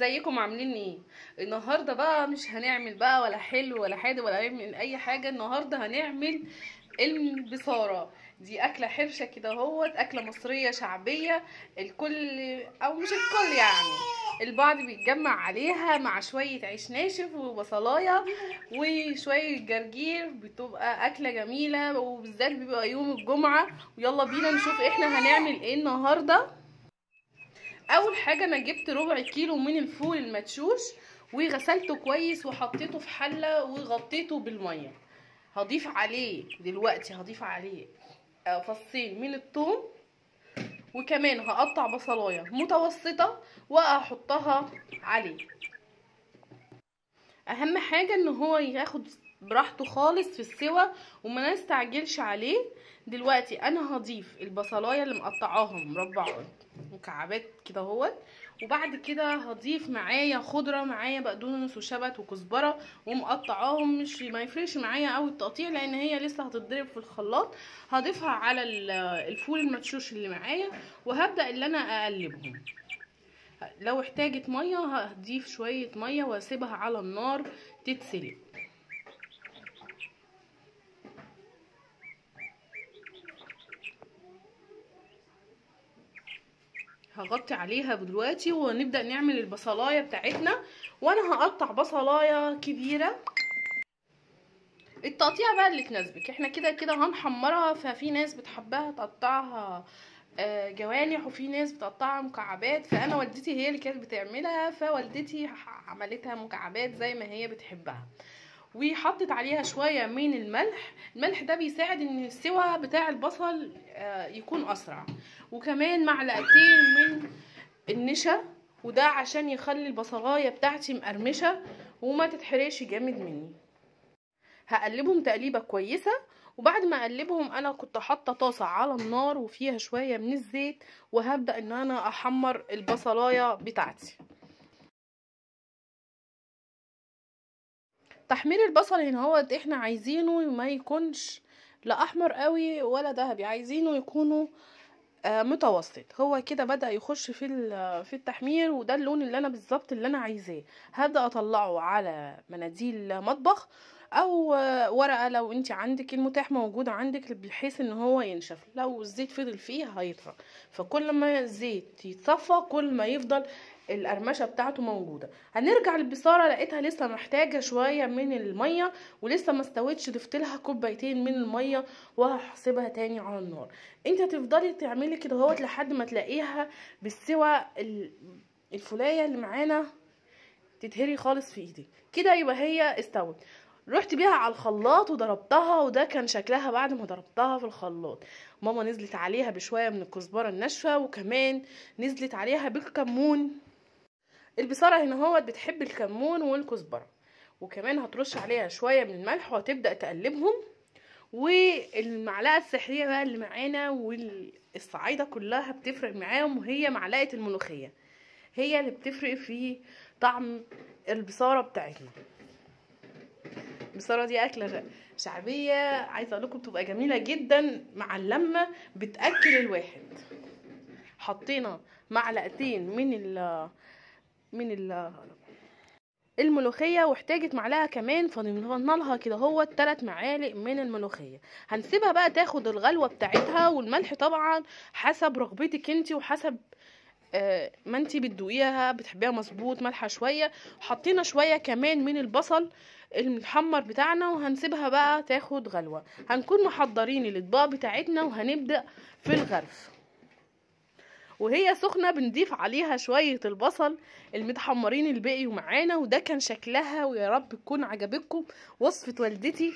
ازيكم عاملين ايه النهارده بقى مش هنعمل بقى ولا حلو ولا حادق ولا هنعمل اي حاجه النهارده هنعمل البصاره دي اكله حرشه كده اهوت اكله مصريه شعبيه الكل او مش الكل يعني البعض بيتجمع عليها مع شويه عيش ناشف وبصلايه وشويه جرجير بتبقى اكله جميله وبالذات بيبقى يوم الجمعه ويلا بينا نشوف احنا هنعمل ايه النهارده اول حاجه انا جبت ربع كيلو من الفول المدشوش وغسلته كويس وحطيته في حله وغطيته بالميه هضيف عليه دلوقتي هضيف عليه فصين من الثوم وكمان هقطع بصلايه متوسطه واحطها عليه اهم حاجه ان هو ياخد براحته خالص في السوا وما نستعجلش عليه دلوقتي انا هضيف البصلايه اللي مقطعاها مربع مكعبات كده اهوت وبعد كده هضيف معايا خضره معايا بقدونس وشبت وكزبره ومقطعاهم مش ما يفرقش معايا قوي التقطيع لان هي لسه هتتضرب في الخلاط هضيفها على الفول المدشوش اللي معايا وهبدا اللي انا اقلبهم لو احتاجت ميه هضيف شويه ميه واسيبها على النار تتسلق هغطي عليها دلوقتي ونبدا نعمل البصلايه بتاعتنا وانا هقطع بصلايه كبيره التقطيع بقى اللي تناسبك احنا كده كده هنحمرها ففي ناس بتحبها تقطعها جوانح وفي ناس بتقطعها مكعبات فانا والدتي هي اللي كانت بتعملها فوالدتي عملتها مكعبات زي ما هي بتحبها وحطت عليها شوية من الملح الملح ده بيساعد ان السوى بتاع البصل يكون اسرع وكمان معلقتين من النشا وده عشان يخلي البصلاية بتاعتي مقرمشة وما تتحرقش جامد مني هقلبهم تقليبة كويسة وبعد ما اقلبهم انا كنت حاطه طاسه على النار وفيها شويه من الزيت وهبدا ان انا احمر البصلايه بتاعتي تحمير البصل هنا هو احنا عايزينه ما يكونش لا احمر قوي ولا ذهبي عايزينه يكونوا آه متوسط هو كده بدا يخش في في التحمير وده اللون اللي انا بالظبط اللي انا عايزاه هبدا اطلعه على مناديل مطبخ او ورقه لو انت عندك المتاح موجود عندك بحيث ان هو ينشف لو الزيت فضل فيه هيطرى فكل ما الزيت يتصفى كل ما يفضل القرمشه بتاعته موجوده هنرجع للبصاره لقيتها لسه محتاجه شويه من الميه ولسه ما استوتش ضفت لها كوبايتين من الميه وهحسبها تاني على النار انت هتفضلي تعملي كده اهوت لحد ما تلاقيها بالسوى الفلايه اللي معانا تتهري خالص في ايدك كده يبقى هي استوت رحت بيها على الخلاط وضربتها وده كان شكلها بعد ما ضربتها في الخلاط ماما نزلت عليها بشويه من الكزبره الناشفه وكمان نزلت عليها بالكمون البصاره هنا هو بتحب الكمون والكزبره وكمان هترش عليها شويه من الملح وهتبدا تقلبهم والمعلقه السحريه بقى اللي معانا والصعايده كلها بتفرق معاهم وهي معلقه الملوخيه هي اللي بتفرق في طعم البصاره بتاعتنا البصاره دي اكله شعبيه عايزه اقول لكم بتبقى جميله جدا مع اللمه بتاكل الواحد حطينا معلقتين من ال من ال الملوخيه واحتاجت معلقه كمان فضمنا لها كده هو 3 معالق من الملوخيه هنسيبها بقى تاخد الغلوه بتاعتها والملح طبعا حسب رغبتك انت وحسب آه ما انت بتدوقيها بتحبيها مظبوط مالحه شويه حطينا شويه كمان من البصل المحمر بتاعنا وهنسيبها بقى تاخد غلوه هنكون محضرين الاطباق بتاعتنا وهنبدا في الغرف وهي سخنة بنضيف عليها شوية البصل المتحمرين الباقي معانا وده كان شكلها ويا رب تكون عجبتكم وصفة والدتي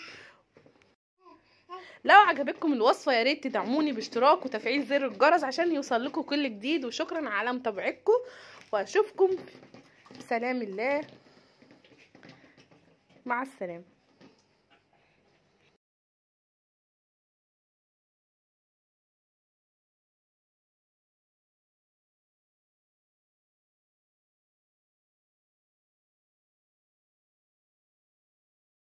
لو عجبتكم الوصفة يا ريت تدعموني باشتراك وتفعيل زر الجرس عشان يوصل لكم كل جديد وشكرا على متابعتكم واشوفكم بسلام الله مع السلامه